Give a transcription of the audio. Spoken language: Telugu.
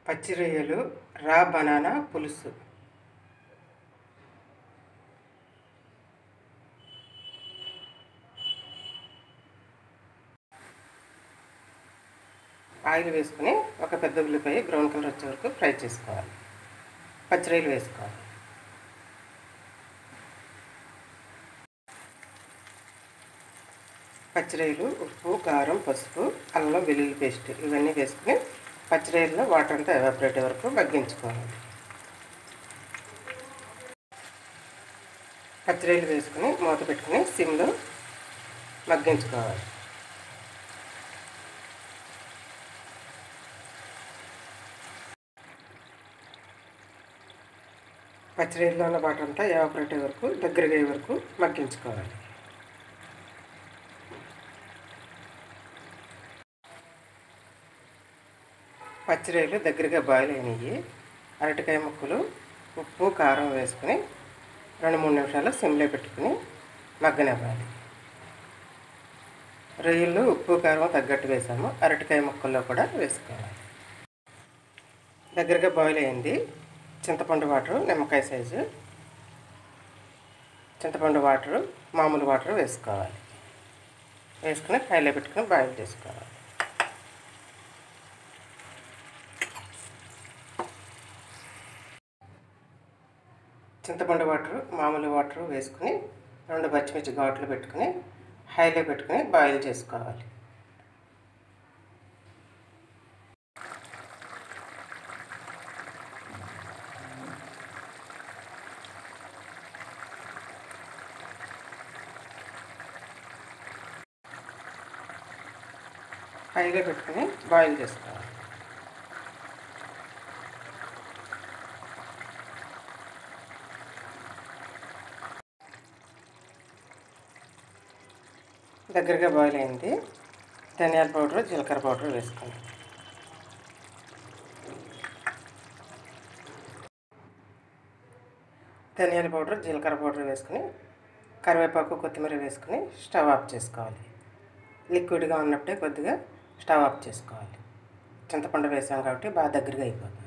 పచ్చి రొయ్యలు రా బనానా పులుసు ఆయిల్ వేసుకుని ఒక పెద్ద ఉల్లిపాయ బ్రౌన్ కలర్ వచ్చే వరకు ఫ్రై చేసుకోవాలి పచ్చి రొయ్యలు వేసుకోవాలి పచ్చిరొయ్యలు ఉప్పు కారం పసుపు అల్లం వెల్లుల్లి పేస్ట్ ఇవన్నీ వేసుకుని పచ్చిరొయ్యల్లో వాటర్ అంతా ఎవాపరేట్ వరకు మగ్గించుకోవాలి పచ్చిరొయ్యలు వేసుకుని మూత పెట్టుకుని సిమ్లో మగ్గించుకోవాలి పచ్చిరొయ్యల్లో ఉన్న వాటర్ అంతా ఎవాపరేట్ వరకు దగ్గరగా అయ్యే వరకు మగ్గించుకోవాలి పచ్చిరొయ్యలు దగ్గరగా బాయిల్ అయినాయి అరటికాయ ముక్కలు ఉప్పు కారం వేసుకుని రెండు మూడు నిమిషాలు సిమ్లో పెట్టుకుని మగ్గనివ్వాలి రొయ్యలు ఉప్పు కారం తగ్గట్టు వేసాము అరటికాయ ముక్కల్లో కూడా వేసుకోవాలి దగ్గరగా బాయిల్ అయింది చింతపండు వాటరు నిమ్మకాయ సైజు చింతపండు వాటరు మామూలు వాటర్ వేసుకోవాలి వేసుకుని హైలో పెట్టుకుని బాయిల్ చేసుకోవాలి చింతపండు వాటరు మామూలు వాటరు వేసుకుని రెండు పచ్చిమిర్చి ఘాట్లు పెట్టుకుని హైలో పెట్టుకుని బాయిల్ చేసుకోవాలి హైలో పెట్టుకుని బాయిల్ చేసుకోవాలి దగ్గరగా బాయిల్ అయింది ధనియాల పౌడర్ జీలకర్ర పౌడర్ వేసుకోండి ధనియాల పౌడర్ జీలకర్ర పౌడర్ వేసుకుని కరివేపాకు కొత్తిమీర వేసుకుని స్టవ్ ఆఫ్ చేసుకోవాలి లిక్విడ్గా ఉన్నప్పుడే కొద్దిగా స్టవ్ ఆఫ్ చేసుకోవాలి చింతపండు వేసాం కాబట్టి బాగా దగ్గరగా అయిపోతుంది